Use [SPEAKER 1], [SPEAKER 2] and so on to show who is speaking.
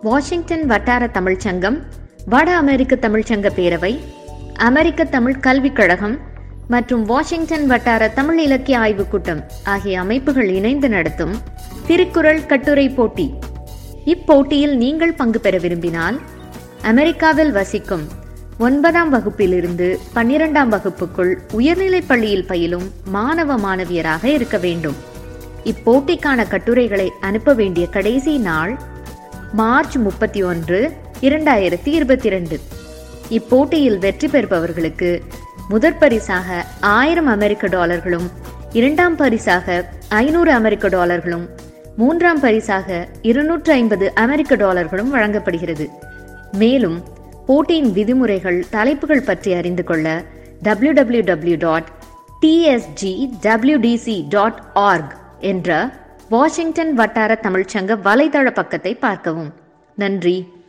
[SPEAKER 1] Washington வட்டார தமிழ்ச் சங்கம் வட அமெரிக்க தமிழ்ச்சங்க பேரவை அமெரிக்க தமிழ் கல்விக் கழகம் மற்றும் வாஷிங்டன் வட்டார தமிழ் இலக்கிய ஆய்வுக் கூட்டம் ஆகிய அமைப்புகள் இணைந்து நடத்தும் திருக்குறள் கட்டுரை போட்டி இப்போட்டியில் நீங்கள் பங்கு பெற விரும்பினால் அமெரிக்காவில் வசிக்கும் ஒன்பதாம் வகுப்பிலிருந்து பன்னிரெண்டாம் வகுப்புக்குள் உயர்நிலைப் பள்ளியில் பயிலும் மாணவ மாணவியராக இருக்க வேண்டும் இப்போட்டிக்கான கட்டுரைகளை அனுப்ப வேண்டிய கடைசி நாள் மார்ச் முப்பத்தி ஒன்று இரண்டாயிரத்தி இருபத்தி ரெண்டு இப்போட்டியில் வெற்றி பெறுபவர்களுக்கு முதற் பரிசாக ஆயிரம் அமெரிக்க டாலர்களும் இரண்டாம் பரிசாக ஐநூறு அமெரிக்க டாலர்களும் மூன்றாம் பரிசாக இருநூற்று ஐம்பது அமெரிக்க டாலர்களும் வழங்கப்படுகிறது மேலும் போட்டியின் விதிமுறைகள் தலைப்புகள் பற்றி அறிந்து கொள்ள W W W dot T S G W D C dot org என்ற வாஷிங்டன் வட்டார தமிழ்ச்சங்க வலைதள பக்கத்தை பார்க்கவும் நன்றி